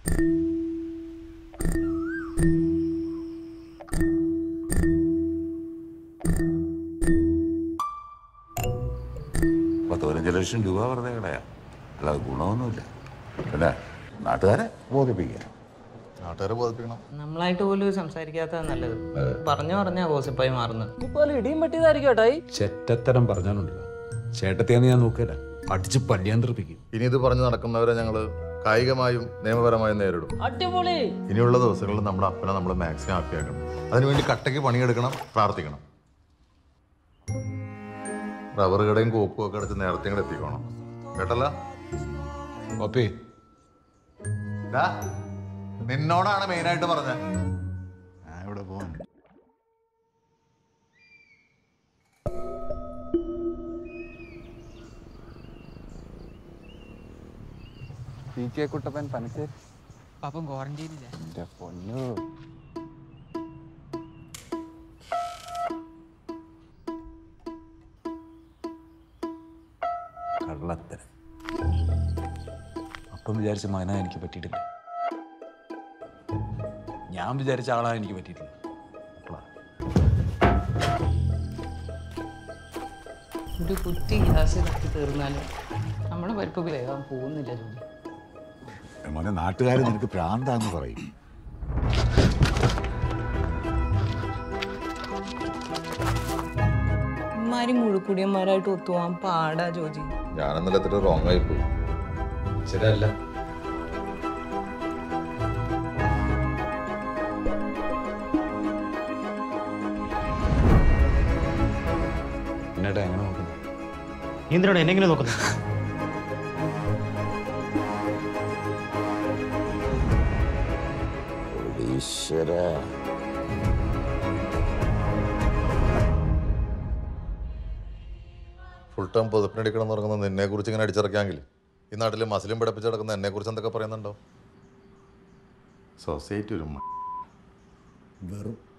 പത്ത് പതിനഞ്ച് ലക്ഷം രൂപ വെറുതെ കളയാം അല്ലാതെ ഗുണമൊന്നുമില്ല പിന്നെ നാട്ടുകാരെ ബോധിപ്പിക്കുക നാട്ടുകാരെ ബോധിപ്പിക്കണം നമ്മളായിട്ട് പോലും സംസാരിക്കാത്ത നല്ലത് പറഞ്ഞു പറഞ്ഞാ ഗോസിപ്പായി മാറുന്നത് ഇപ്പോൾ ഇടിയും പറ്റിയതായിരിക്കും ഏട്ടായി ചെറ്റത്തരം പറഞ്ഞാലുണ്ടല്ലോ ചേട്ടത്തിയാന്ന് ഞാൻ നോക്കില്ല അടിച്ച് പല്ലിയാന്തിർപ്പിക്കും ഇനി ഇത് പറഞ്ഞു നടക്കുന്നവരെ ഞങ്ങൾ കായികമായും നിയമപരമായും നേരിടും അടിപൊളി ഇനിയുള്ള ദിവസങ്ങളിൽ നമ്മുടെ അപ്പനെ നമ്മൾ മാക്സിമം ഹാപ്പി ആക്കണം അതിനുവേണ്ടി കട്ടയ്ക്ക് പണിയെടുക്കണം പ്രാർത്ഥിക്കണം റബ്ബർ കടയും കോപ്പും ഒക്കെ അടച്ച് നേരത്തെ ഇങ്ങോട്ട് എത്തിക്കണം കേട്ടല്ല ഓപ്പേ ഡാ, നിന്നോടാണ് മെയിനായിട്ട് പറഞ്ഞത് ഞാൻ ഇവിടെ പോവാൻ പി കെ കുട്ടപ്പൻ പനച്ചേരി പാപ്പം ക്വാറന്റൈനില്ല എൻ്റെ പൊന്നു കള്ളത്തരം അപ്പം വിചാരിച്ച മകനാ എനിക്ക് പറ്റിയിട്ടില്ല ഞാൻ വിചാരിച്ച ആളാ എനിക്ക് പറ്റിയിട്ടില്ല മക്കളാ. ഒരു കുറ്റി ഗ്യാസ് കത്തി തീർന്നാലും നമ്മുടെ പരിപ്പ് വേഗം പോകുന്നില്ല ജോലി മോനെ നാട്ടുകാർ നിനക്ക് പ്രാന്താന്ന് പറയും ഇമാരി മുഴുക്കുടിയന്മാരായിട്ട് ഒത്തുപോകാൻ പാടാ ജോജി ഞാൻ ഇന്നലെ എത്ര റോങ് ആയി പോയി ശരിയല്ല എന്നേട്ടാ എങ്ങനെ നോക്കുന്നു നീ എന്തിനാണ് എന്നെ ഇങ്ങനെ നോക്കുന്നത് ഈശ്വര ഫുൾ ടൈം പൊതുപ്പിനടിക്കണം എന്ന് പറയുന്നത് നിന്നെ കുറിച്ച് ഇങ്ങനെ അടിച്ചിറക്കിയാങ്കിൽ ഈ നാട്ടിൽ മസിലും പിടപ്പിച്ച് കിടക്കുന്ന എന്നെ കുറിച്ച് എന്തൊക്കെ പറയുന്നുണ്ടോ സൊസൈറ്റി ഒരു മ- വെറും